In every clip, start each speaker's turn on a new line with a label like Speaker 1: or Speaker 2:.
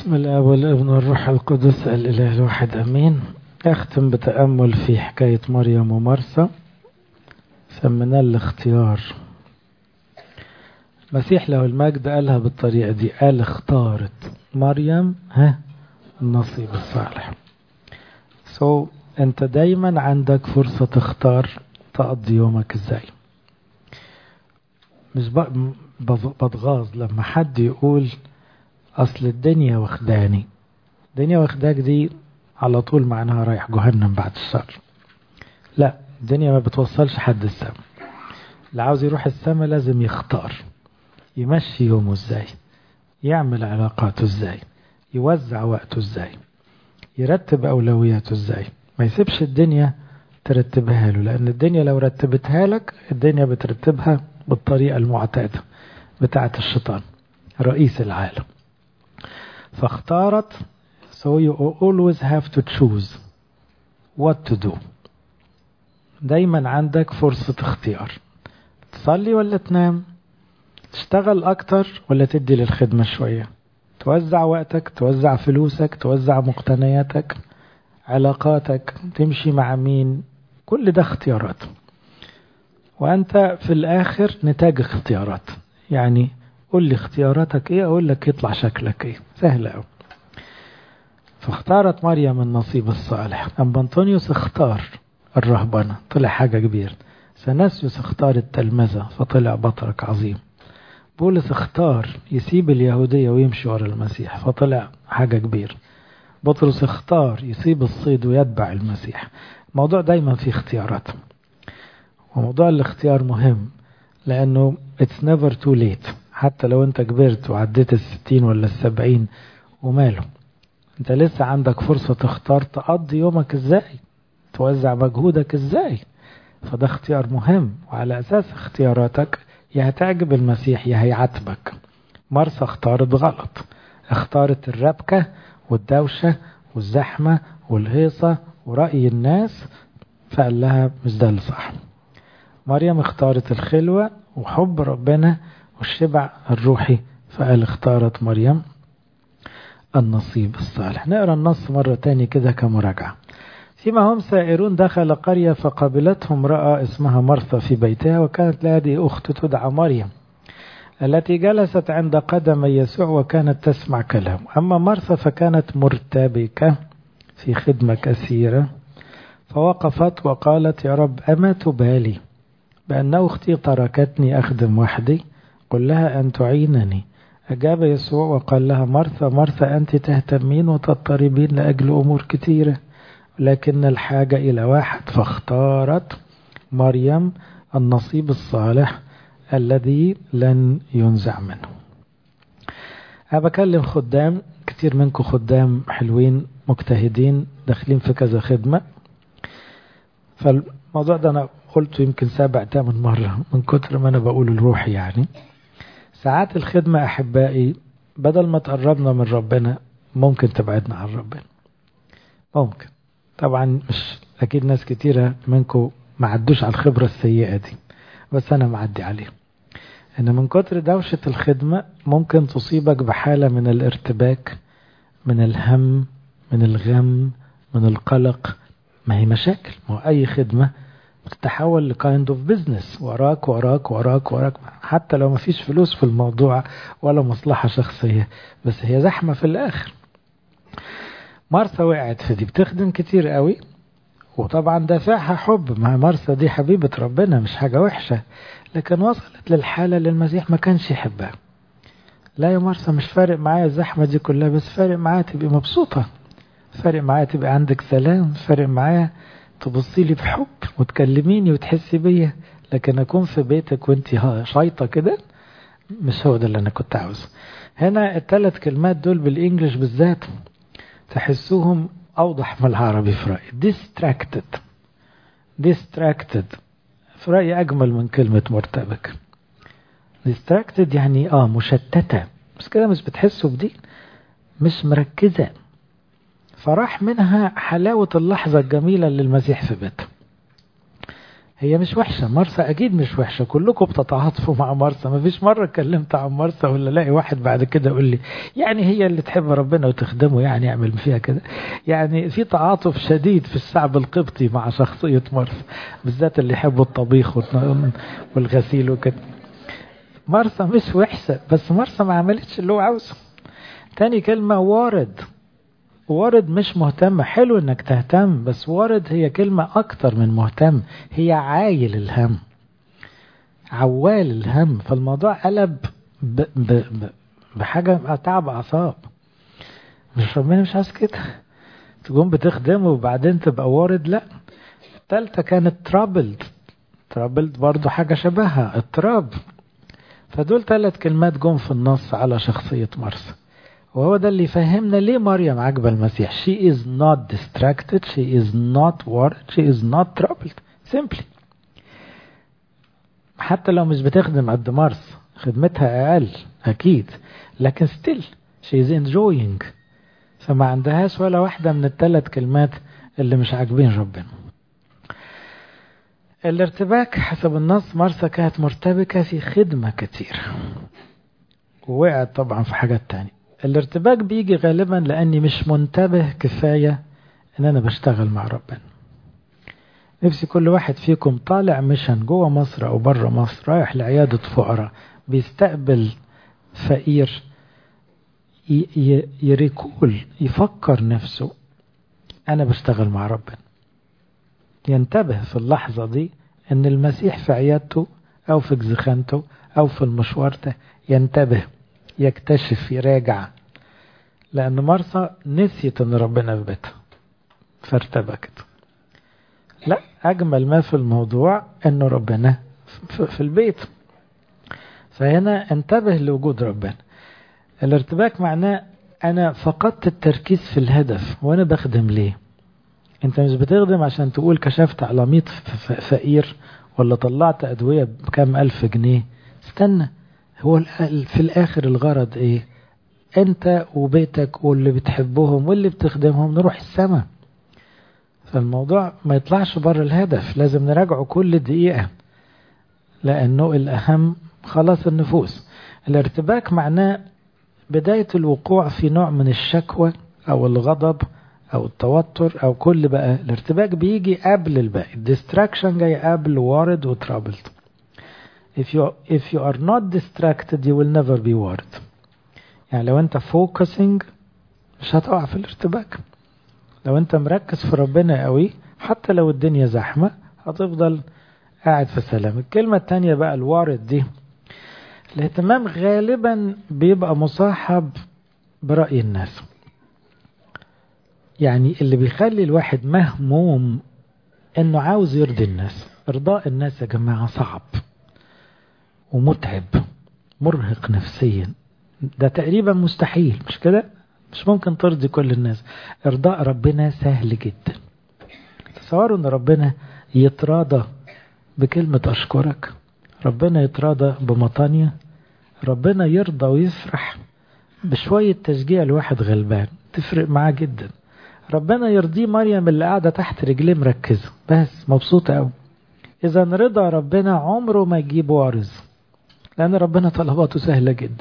Speaker 1: بسم الله والابن والروح القدس الإله الواحد أمين أختم بتأمل في حكاية مريم ومرسى سميناه الاختيار مسيح له المجد قالها بالطريقة دي قال اختارت مريم ها النصيب الصالح سو so, انت دايما عندك فرصة تختار تقضي يومك ازاي مش بتغاظ لما حد يقول اصل الدنيا واخداني الدنيا واخداك دي على طول معناها رايح جهنم بعد الشر لا الدنيا ما بتوصلش حد السما اللي عاوز يروح السما لازم يختار يمشي يومه ازاي يعمل علاقاته ازاي يوزع وقته ازاي يرتب اولوياته ازاي ما يسيبش الدنيا ترتبها له لان الدنيا لو رتبتها لك الدنيا بترتبها بالطريقة المعتادة بتاعة الشيطان رئيس العالم فاختارت so you always have to choose what to do دايما عندك فرصة اختيار تصلي ولا تنام تشتغل أكتر ولا تدي للخدمة شوية توزع وقتك توزع فلوسك توزع مقتنياتك علاقاتك تمشي مع مين كل ده اختيارات وأنت في الآخر نتاج اختيارات يعني قول لي اختياراتك ايه اقول لك يطلع شكلك ايه سهل قوي فاختارت مريم النصيب الصالح أم أنطونيوس اختار الرهبنة طلع حاجة كبيرة سناسيوس اختار التلمذة فطلع بطرك عظيم بولس اختار يسيب اليهودية ويمشي ورا المسيح فطلع حاجة كبيرة بطرس اختار يسيب الصيد ويتبع المسيح الموضوع دايما فيه اختيارات وموضوع الاختيار مهم لأنه it's never too late حتى لو انت كبرت وعديت الستين ولا السبعين وماله انت لسه عندك فرصة تختار تقضي يومك ازاي توزع مجهودك ازاي فده اختيار مهم وعلى اساس اختياراتك يا هتعجب المسيح يا هيعاتبك مرسى اختارت غلط اختارت الربكة والدوشة والزحمة والهيصة ورأي الناس فقال لها مش ده اللي صح مريم اختارت الخلوة وحب ربنا والشبع الروحي فقال اختارت مريم النصيب الصالح نقرا النص مرة تاني كده كمراجعة فيما هم سائرون دخل قرية فقابلتهم امرأة اسمها مرثا في بيتها وكانت لهذه أخت تدعى مريم التي جلست عند قدم يسوع وكانت تسمع كلامه أما مرثا فكانت مرتبكة في خدمة كثيرة فوقفت وقالت يا رب أما تبالي بأن أختي تركتني أخدم وحدي قل لها أن تعينني أجاب يسوع وقال لها مرثا مرثا أنت تهتمين وتضطربين لأجل أمور كثيرة لكن الحاجة إلى واحد فاختارت مريم النصيب الصالح الذي لن ينزع منه أنا بكلم خدام كتير منكم خدام حلوين مجتهدين داخلين في كذا خدمة فالموضوع ده أنا قلته يمكن سبع تامن مرة من كتر ما أنا بقول الروح يعني ساعات الخدمة أحبائي بدل ما تقربنا من ربنا ممكن تبعدنا عن ربنا ممكن طبعا مش أكيد ناس كتيرة منكم ما عدوش على الخبرة السيئة دي بس أنا معدي عليها إن من كتر دوشة الخدمة ممكن تصيبك بحالة من الارتباك من الهم من الغم من القلق ما هي مشاكل ما هو أي خدمة بتتحول لكايند اوف بزنس وراك وراك وراك وراك حتى لو ما فيش فلوس في الموضوع ولا مصلحة شخصية بس هي زحمة في الآخر مرسى وقعت في دي بتخدم كتير قوي وطبعا دافعها حب مع مرسى دي حبيبة ربنا مش حاجة وحشة لكن وصلت للحالة اللي المسيح ما كانش يحبها لا يا مرسى مش فارق معايا الزحمة دي كلها بس فارق معايا تبقي مبسوطة فارق معايا تبقى عندك سلام فارق معايا تبصي لي بحب وتكلميني وتحسي بيا لكن اكون في بيتك وانت شايطه كده مش هو ده اللي انا كنت عاوزه هنا الثلاث كلمات دول بالانجلش بالذات تحسوهم اوضح من العربي في رايي distracted distracted في رايي اجمل من كلمه مرتبك distracted يعني اه مشتته بس كده مش بتحسوا بدي مش مركزه فراح منها حلاوة اللحظة الجميلة اللي المسيح في بيته هي مش وحشة مرسى أكيد مش وحشة كلكم بتتعاطفوا مع مرسى ما فيش مرة اتكلمت عن مرسى ولا الاقي واحد بعد كده يقول لي يعني هي اللي تحب ربنا وتخدمه يعني يعمل فيها كده يعني في تعاطف شديد في الشعب القبطي مع شخصية مرسى بالذات اللي يحبوا الطبيخ والغسيل وكده مرسى مش وحشة بس مرسى ما عملتش اللي هو عاوزه تاني كلمة وارد وارد مش مهتم حلو انك تهتم بس وارد هي كلمة اكتر من مهتم هي عايل الهم عوال الهم فالموضوع قلب ب ب ب بحاجة تعب اعصاب مش ربنا مش عايز كده تقوم بتخدمه وبعدين تبقى وارد لا التالتة كانت ترابلد ترابلد برضو حاجة شبهها اضطراب فدول ثلاث كلمات جم في النص على شخصية مرسى وهو ده اللي يفهمنا ليه مريم عجبة المسيح she is not distracted she is not worried she is not troubled simply حتى لو مش بتخدم قد مرس خدمتها أقل أكيد لكن still she is enjoying فما عندهاش ولا واحدة من الثلاث كلمات اللي مش عاجبين ربنا الارتباك حسب النص مرسى كانت مرتبكة في خدمة كتير ووقعت طبعا في حاجات تانية الارتباك بيجي غالبا لأني مش منتبه كفاية إن أنا بشتغل مع ربنا نفسي كل واحد فيكم طالع مشن جوه مصر أو بره مصر رايح لعيادة فقراء بيستقبل فقير يريكول يفكر نفسه أنا بشتغل مع ربنا ينتبه في اللحظة دي أن المسيح في عيادته أو في جزخانته أو في المشوار ده ينتبه يكتشف يراجع لأن مرسى نسيت أن ربنا في بيتها فارتبكت لا أجمل ما في الموضوع أنه ربنا في البيت فهنا انتبه لوجود ربنا الارتباك معناه أنا فقدت التركيز في الهدف وأنا بخدم ليه أنت مش بتخدم عشان تقول كشفت على 100 فقير ولا طلعت أدوية بكام ألف جنيه استنى هو في الآخر الغرض إيه أنت وبيتك واللي بتحبهم واللي بتخدمهم نروح السماء فالموضوع ما يطلعش بره الهدف لازم نراجعه كل دقيقة لأنه الأهم خلاص النفوس الارتباك معناه بداية الوقوع في نوع من الشكوى أو الغضب أو التوتر أو كل بقى الارتباك بيجي قبل الباقي الديستراكشن جاي قبل وارد وترابلد if you if you are not distracted you will never be worried يعني لو انت focusing مش هتقع في الارتباك لو انت مركز في ربنا قوي حتى لو الدنيا زحمة هتفضل قاعد في سلام الكلمة التانية بقى الوارد دي الاهتمام غالبا بيبقى مصاحب برأي الناس يعني اللي بيخلي الواحد مهموم انه عاوز يرضي الناس ارضاء الناس يا جماعة صعب ومتعب مرهق نفسيا ده تقريبا مستحيل مش كده مش ممكن ترضي كل الناس ارضاء ربنا سهل جدا تصوروا ان ربنا يتراضى بكلمة اشكرك ربنا يتراضى بمطانية ربنا يرضى ويفرح بشوية تشجيع لواحد غلبان تفرق معاه جدا ربنا يرضيه مريم اللي قاعدة تحت رجليه مركزة بس مبسوطة قوي إذا رضا ربنا عمره ما يجيب وارز لأن ربنا طلباته سهلة جدا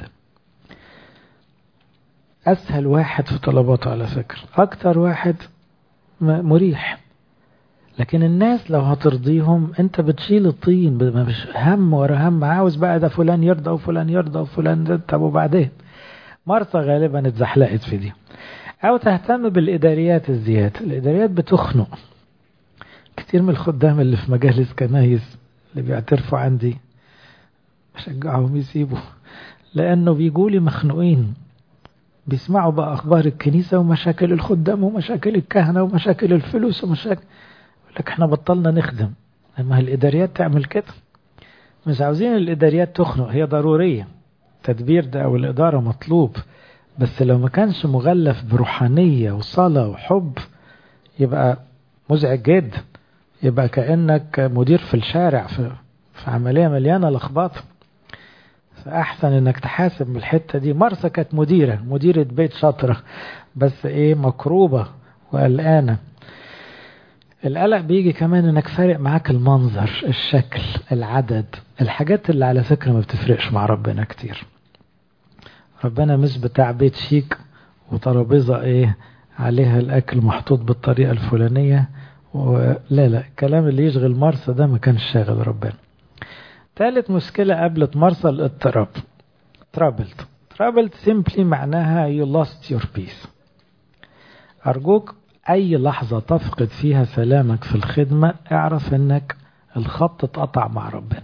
Speaker 1: أسهل واحد في طلباته على فكرة أكتر واحد مريح لكن الناس لو هترضيهم انت بتشيل الطين مش هم ورا هم عاوز بقى ده فلان يرضى وفلان يرضى وفلان ده طب وبعدين مرثا غالبا اتزحلقت في دي او تهتم بالاداريات الزيادة الاداريات بتخنق كتير من الخدام اللي في مجالس كنايس اللي بيعترفوا عندي بشجعهم يسيبوا لانه بيجوا لي مخنوقين بيسمعوا بقى اخبار الكنيسه ومشاكل الخدام ومشاكل الكهنه ومشاكل الفلوس ومشاكل لك احنا بطلنا نخدم اما الاداريات تعمل كده مش عاوزين الاداريات تخنق هي ضروريه التدبير ده او الاداره مطلوب بس لو ما كانش مغلف بروحانيه وصلاه وحب يبقى مزعج جدا يبقى كانك مدير في الشارع في, في عمليه مليانه لخبطه فاحسن انك تحاسب من الحته دي مرسى كانت مديره مديره بيت شاطره بس ايه مكروبه وقلقانه القلق بيجي كمان انك فارق معاك المنظر الشكل العدد الحاجات اللي على فكرة ما بتفرقش مع ربنا كتير ربنا مش بتاع بيت شيك وترابيزة ايه عليها الاكل محطوط بالطريقة الفلانية و... لا لا الكلام اللي يشغل مرسى ده ما كانش شاغل ربنا ثالث مشكلة قابلت مرسى الاضطراب troubled troubled simply معناها you lost your peace أرجوك أي لحظة تفقد فيها سلامك في الخدمة اعرف أنك الخط اتقطع مع ربنا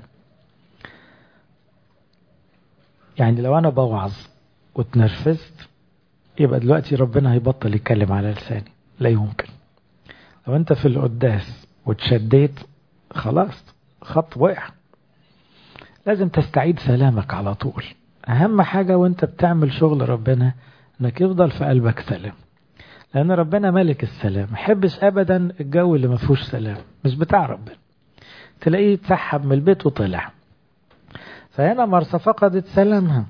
Speaker 1: يعني لو أنا بوعظ واتنرفزت يبقى دلوقتي ربنا هيبطل يتكلم على لساني لا يمكن لو أنت في القداس واتشديت خلاص خط وقع لازم تستعيد سلامك على طول أهم حاجة وأنت بتعمل شغل ربنا أنك يفضل في قلبك سلام لأن ربنا ملك السلام ما يحبش أبدا الجو اللي ما فيهوش سلام مش بتاع ربنا تلاقيه اتسحب من البيت وطلع فهنا مرسى فقدت سلامها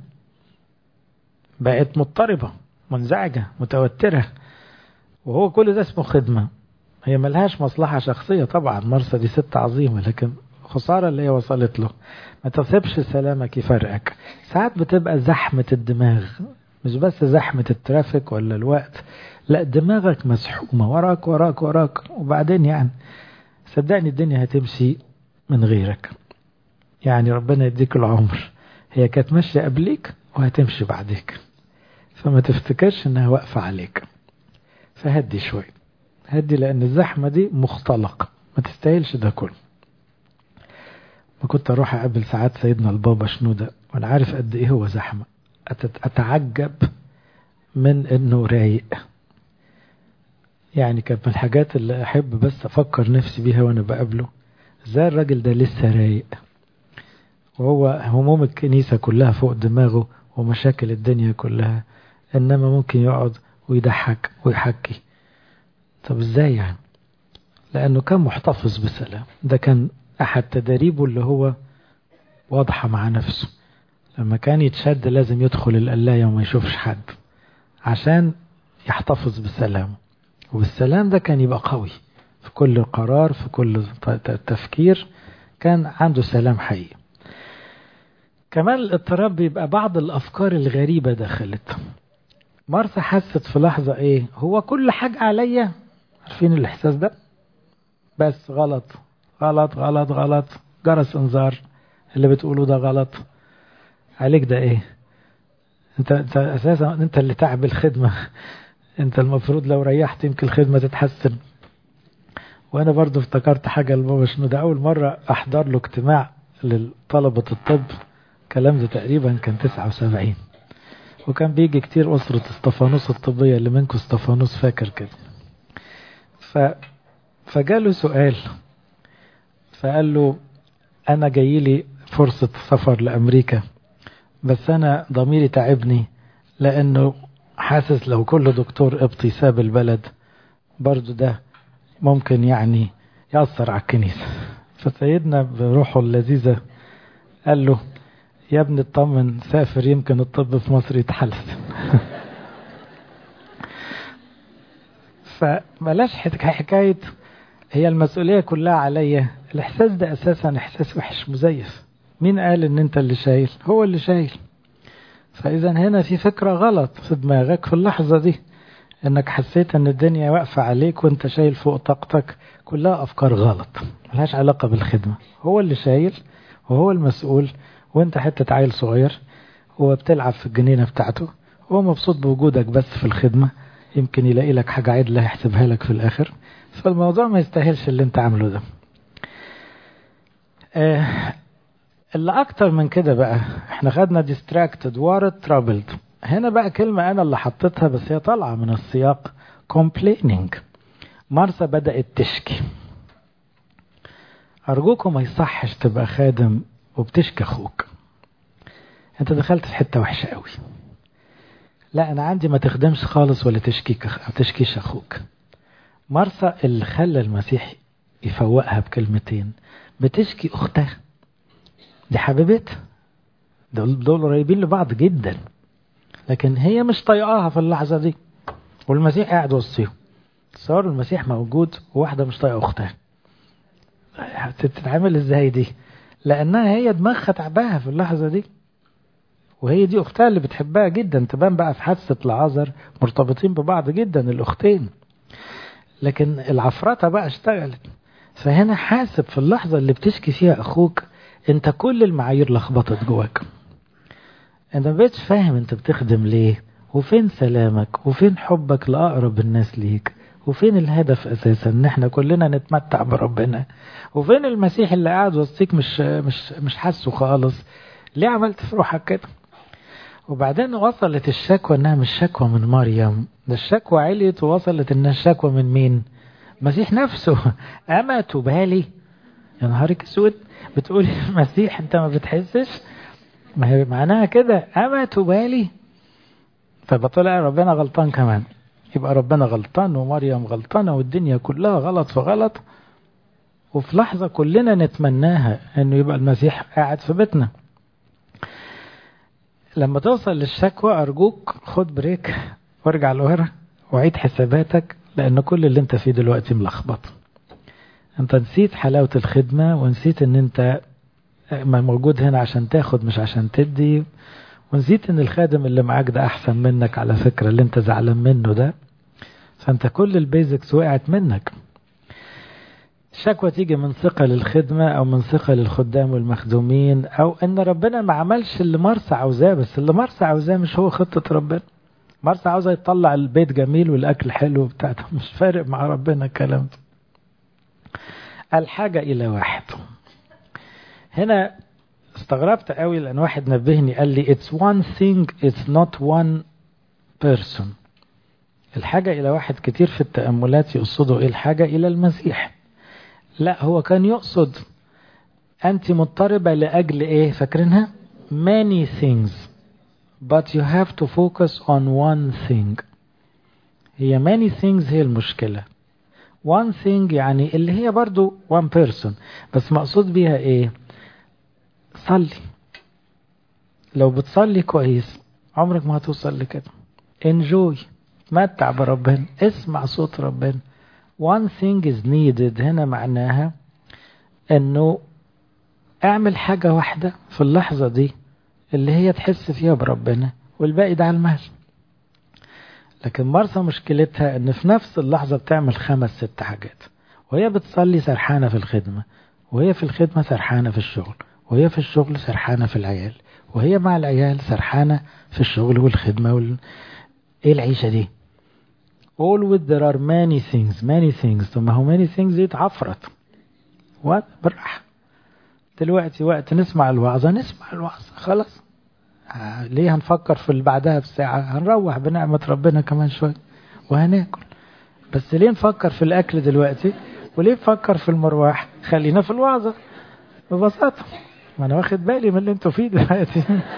Speaker 1: بقت مضطربة منزعجة متوترة وهو كل ده اسمه خدمة هي ملهاش مصلحة شخصية طبعا مرسى دي ست عظيمة لكن خسارة اللي هي وصلت له ما تسيبش سلامك يفرقك ساعات بتبقى زحمة الدماغ مش بس زحمة الترافيك ولا الوقت لا دماغك مسحومة وراك وراك وراك وبعدين يعني صدقني الدنيا هتمشي من غيرك يعني ربنا يديك العمر هي كانت ماشية قبليك وهتمشي بعديك فما تفتكرش انها واقفة عليك فهدي شوي هدي لان الزحمة دي مختلقة ما تستاهلش ده كله ما كنت اروح اقابل ساعات سيدنا البابا شنودة وانا عارف قد ايه هو زحمة اتعجب من انه رايق يعني كانت من الحاجات اللي احب بس افكر نفسي بيها وانا بقابله ازاي الراجل ده لسه رايق وهو هموم الكنيسة كلها فوق دماغه ومشاكل الدنيا كلها انما ممكن يقعد ويضحك ويحكي طب ازاي يعني لانه كان محتفظ بسلام ده كان احد تدريبه اللي هو واضحة مع نفسه لما كان يتشد لازم يدخل القلاية وما يشوفش حد عشان يحتفظ بسلامه وبالسلام ده كان يبقى قوي في كل قرار في كل تفكير كان عنده سلام حقيقي كمان الاضطراب بيبقى بعض الأفكار الغريبة دخلت مرثا حست في لحظة ايه هو كل حاجة عليا عارفين الإحساس ده بس غلط غلط غلط غلط جرس انذار اللي بتقوله ده غلط عليك ده ايه انت, انت اساسا انت اللي تعب الخدمة انت المفروض لو ريحت يمكن الخدمة تتحسن وانا برضو افتكرت حاجة لبابا شنو ده اول مرة احضر له اجتماع لطلبة الطب الكلام ده تقريبا كان 79 وكان بيجي كتير أسرة استفانوس الطبية اللي منكم استفانوس فاكر كده ف... فجاله سؤال فقال له أنا جاي لي فرصة سفر لأمريكا بس أنا ضميري تعبني لأنه حاسس لو كل دكتور قبطي ساب البلد برضو ده ممكن يعني يأثر على الكنيسة فسيدنا بروحه اللذيذة قال له يا ابني اطمن سافر يمكن الطب في مصر يتحسن فبلاش حكاية هي المسؤولية كلها عليا الإحساس ده أساسا إحساس وحش مزيف مين قال إن أنت اللي شايل هو اللي شايل فإذا هنا في فكرة غلط في دماغك في اللحظة دي إنك حسيت إن الدنيا واقفة عليك وأنت شايل فوق طاقتك كلها أفكار غلط ملهاش علاقة بالخدمة هو اللي شايل وهو المسؤول وانت حتة عيل صغير هو بتلعب في الجنينة بتاعته هو مبسوط بوجودك بس في الخدمة يمكن يلاقي لك حاجة عدلة يحسبها لك في الآخر فالموضوع ما يستاهلش اللي انت عامله ده آه اللي أكتر من كده بقى احنا خدنا distracted worried troubled هنا بقى كلمة أنا اللي حطيتها بس هي طالعة من السياق complaining مارسا بدأت تشكي أرجوكم ما يصحش تبقى خادم وبتشكي أخوك أنت دخلت في حتة وحشة قوي لا أنا عندي ما تخدمش خالص ولا تشكيك تشكيش أخوك مرسى اللي خلى المسيح يفوقها بكلمتين بتشكي أختها دي حبيبتها دول, دول قريبين لبعض جدا لكن هي مش طايقاها في اللحظة دي والمسيح قاعد وسطيهم تصوروا المسيح موجود وواحدة مش طايقة أختها هتتعامل ازاي دي لأنها هي دماغها تعباها في اللحظة دي وهي دي أختها اللي بتحبها جدا تبان بقى في حادثة العذر مرتبطين ببعض جدا الأختين لكن العفرطة بقى اشتغلت فهنا حاسب في اللحظة اللي بتشكي فيها أخوك أنت كل المعايير لخبطت جواك أنت ما بقتش فاهم أنت بتخدم ليه وفين سلامك وفين حبك لأقرب الناس ليك وفين الهدف أساسا إن إحنا كلنا نتمتع بربنا وفين المسيح اللي قاعد وسطيك مش مش مش حاسه خالص ليه عملت في روحك كده وبعدين وصلت الشكوى انها مش شكوى من مريم ده الشكوى عليت ووصلت انها الشكوى من مين المسيح نفسه اما تبالي يا نهارك اسود بتقولي المسيح انت ما بتحسش ما هي معناها كده اما تبالي فبطلع ربنا غلطان كمان يبقى ربنا غلطان ومريم غلطانه والدنيا كلها غلط في غلط وفي لحظة كلنا نتمناها انه يبقى المسيح قاعد في بيتنا لما توصل للشكوى أرجوك خد بريك وارجع لورا وعيد حساباتك لأن كل اللي انت فيه دلوقتي ملخبط انت نسيت حلاوة الخدمة ونسيت ان انت موجود هنا عشان تاخد مش عشان تدي ونسيت ان الخادم اللي معاك ده احسن منك على فكرة اللي انت زعلان منه ده فانت كل البيزكس وقعت منك الشكوى تيجي من ثقة للخدمة أو من ثقة للخدام والمخدومين أو إن ربنا ما عملش اللي مرسى عاوزاه بس اللي مرسى عاوزاه مش هو خطة ربنا مرسى عاوزة يطلع البيت جميل والأكل حلو بتاعته مش فارق مع ربنا الكلام ده الحاجة إلى واحد هنا استغربت قوي لأن واحد نبهني قال لي it's one thing it's not one person الحاجة إلى واحد كتير في التأملات يقصدوا إيه الحاجة إلى المسيح لا هو كان يقصد أنت مضطربة لأجل إيه فاكرينها many things but you have to focus on one thing هي many things هي المشكلة one thing يعني اللي هي برضو one person بس مقصود بيها إيه صلي لو بتصلي كويس عمرك ما هتوصل لكده enjoy تمتع بربنا اسمع صوت ربنا one thing is needed هنا معناها انه اعمل حاجة واحدة في اللحظة دي اللي هي تحس فيها بربنا والباقي ده على المهل لكن مرسى مشكلتها ان في نفس اللحظة بتعمل خمس ست حاجات وهي بتصلي سرحانة في الخدمة وهي في الخدمة سرحانة في الشغل وهي في الشغل سرحانة في العيال وهي مع العيال سرحانة في الشغل والخدمة وال... ايه العيشة دي always there are many things many things ثم هو many things دي اتعفرت وقت بالراحة دلوقتي وقت نسمع الوعظة نسمع الوعظة خلاص آه ليه هنفكر في اللي بعدها بساعة هنروح بنعمة ربنا كمان شوية وهناكل بس ليه نفكر في الأكل دلوقتي وليه نفكر في المروح خلينا في الوعظة ببساطة ما أنا واخد بالي من اللي انتوا فيه دلوقتي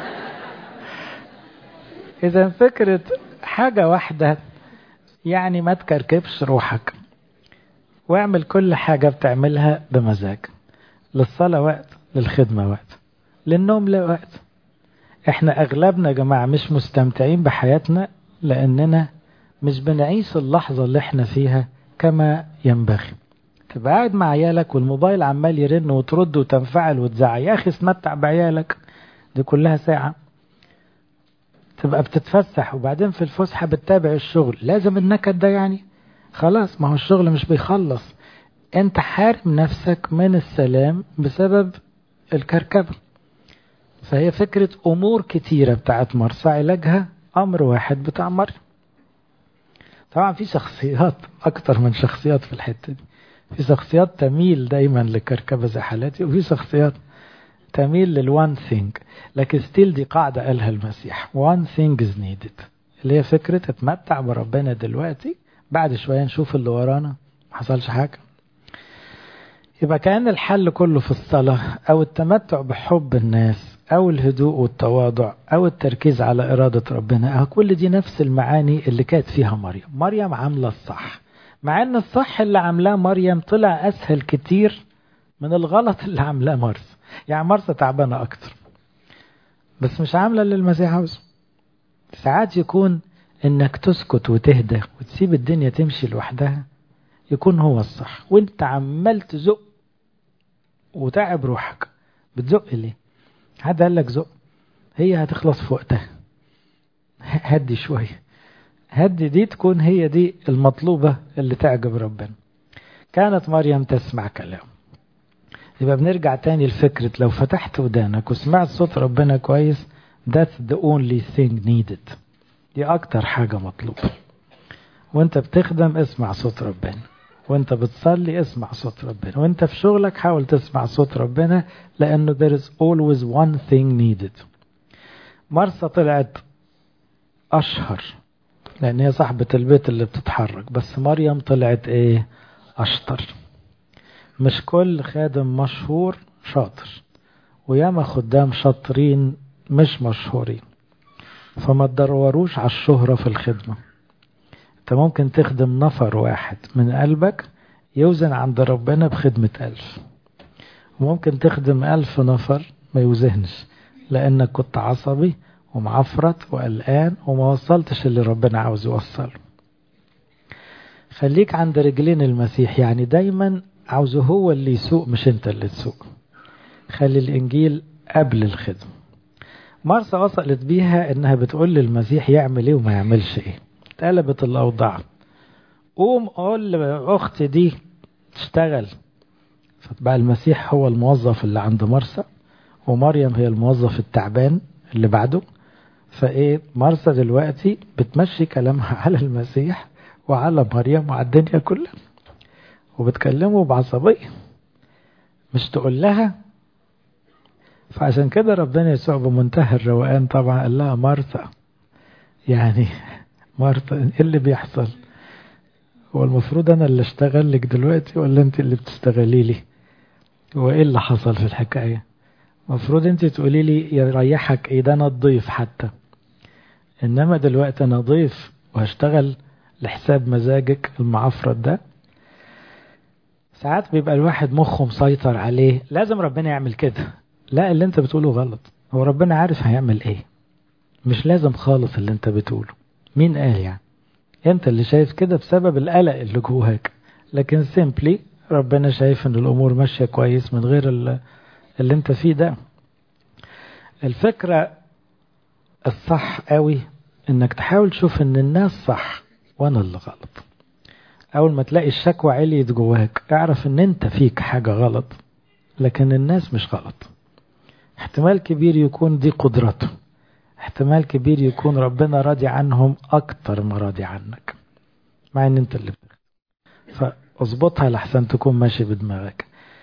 Speaker 1: إذا فكرة حاجة واحدة يعني ما تكركبش روحك واعمل كل حاجة بتعملها بمزاج للصلاة وقت للخدمة وقت للنوم لا وقت احنا اغلبنا يا جماعة مش مستمتعين بحياتنا لاننا مش بنعيش اللحظة اللي احنا فيها كما ينبغي تبقى قاعد مع عيالك والموبايل عمال يرن وترد وتنفعل وتزعق يا اخي استمتع بعيالك دي كلها ساعة تبقى بتتفسح وبعدين في الفسحة بتتابع الشغل لازم النكد ده يعني خلاص ما هو الشغل مش بيخلص انت حارم نفسك من السلام بسبب الكركبة فهي فكرة أمور كتيرة بتاعت مرسى علاجها أمر واحد بتاع مريم طبعا في شخصيات أكتر من شخصيات في الحتة دي في شخصيات تميل دايما لكركبة زي حالاتي وفي شخصيات تميل للوان ثينج لكن ستيل دي قاعدة قالها المسيح وان ثينج از نيدد اللي هي فكرة اتمتع بربنا دلوقتي بعد شوية نشوف اللي ورانا ما حصلش حاجة يبقى كأن الحل كله في الصلاة أو التمتع بحب الناس أو الهدوء والتواضع أو التركيز على إرادة ربنا أو كل دي نفس المعاني اللي كانت فيها مريم مريم عاملة الصح مع أن الصح اللي عاملاه مريم طلع أسهل كتير من الغلط اللي عاملاه مرسى يعني مرسى تعبانة أكتر بس مش عاملة اللي المسيح عاوزه ساعات يكون انك تسكت وتهدى وتسيب الدنيا تمشي لوحدها يكون هو الصح وانت عمال تزق وتعب روحك بتزق ليه حد قال لك زق هي هتخلص في وقتها هدي شوية هدي دي تكون هي دي المطلوبة اللي تعجب ربنا كانت مريم تسمع كلام يبقى بنرجع تاني لفكرة لو فتحت ودانك وسمعت صوت ربنا كويس that's the only thing needed دي أكتر حاجة مطلوبة وانت بتخدم اسمع صوت ربنا وانت بتصلي اسمع صوت ربنا وانت في شغلك حاول تسمع صوت ربنا لأنه there is always one thing needed مرسى طلعت أشهر لأن هي صاحبة البيت اللي بتتحرك بس مريم طلعت ايه أشطر مش كل خادم مشهور شاطر وياما خدام شاطرين مش مشهورين فما تدوروش على الشهرة في الخدمة انت ممكن تخدم نفر واحد من قلبك يوزن عند ربنا بخدمة ألف وممكن تخدم ألف نفر ما يوزنش لأنك كنت عصبي ومعفرت وقلقان وما وصلتش اللي ربنا عاوز يوصله خليك عند رجلين المسيح يعني دايما عاوزه هو اللي يسوق مش انت اللي تسوق خلي الانجيل قبل الخدمة مرسى وصلت بيها انها بتقول للمسيح يعمل ايه وما يعملش ايه اتقلبت الاوضاع قوم قول لاختي دي تشتغل فبقى المسيح هو الموظف اللي عند مرسى ومريم هي الموظف التعبان اللي بعده فايه مرسى دلوقتي بتمشي كلامها على المسيح وعلى مريم وعلى الدنيا كلها وبتكلمه بعصبية مش تقول لها فعشان كده ربنا يسوع بمنتهى الروقان طبعا قال لها مرثا يعني مرثا ايه اللي بيحصل هو المفروض انا اللي اشتغل لك دلوقتي ولا انت اللي بتشتغلي لي هو ايه اللي حصل في الحكاية المفروض انت تقولي لي يريحك ايه ده انا الضيف حتى انما دلوقتي انا ضيف وهشتغل لحساب مزاجك المعفرت ده ساعات بيبقى الواحد مخه مسيطر عليه لازم ربنا يعمل كده لا اللي انت بتقوله غلط هو ربنا عارف هيعمل ايه مش لازم خالص اللي انت بتقوله مين قال يعني انت اللي شايف كده بسبب القلق اللي جواك لكن سيمبلي ربنا شايف ان الامور ماشيه كويس من غير اللي انت فيه ده الفكره الصح قوي انك تحاول تشوف ان الناس صح وانا اللي غلط اول ما تلاقي الشكوى عليت جواك اعرف ان انت فيك حاجه غلط لكن الناس مش غلط احتمال كبير يكون دي قدرته احتمال كبير يكون ربنا راضي عنهم اكتر ما راضي عنك مع ان انت اللي بتخدم فاظبطها لحسن تكون ماشي بدماغك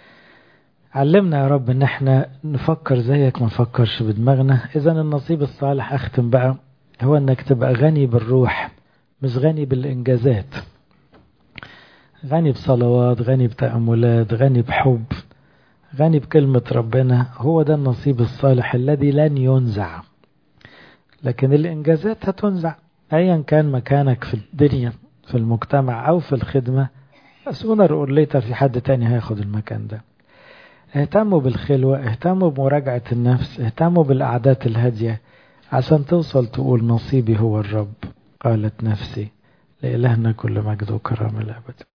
Speaker 1: علمنا يا رب ان احنا نفكر زيك ما نفكرش بدماغنا اذا النصيب الصالح اختم بقى هو انك تبقى غني بالروح مش غني بالانجازات غني بصلوات غني بتأملات غني بحب غني بكلمة ربنا هو ده النصيب الصالح الذي لن ينزع لكن الإنجازات هتنزع أيا كان مكانك في الدنيا في المجتمع أو في الخدمة sooner or later في حد تاني هياخد المكان ده اهتموا بالخلوة اهتموا بمراجعة النفس اهتموا بالقعدات الهادية عشان توصل تقول نصيبي هو الرب قالت نفسي لإلهنا كل مجد وكرامة الأبد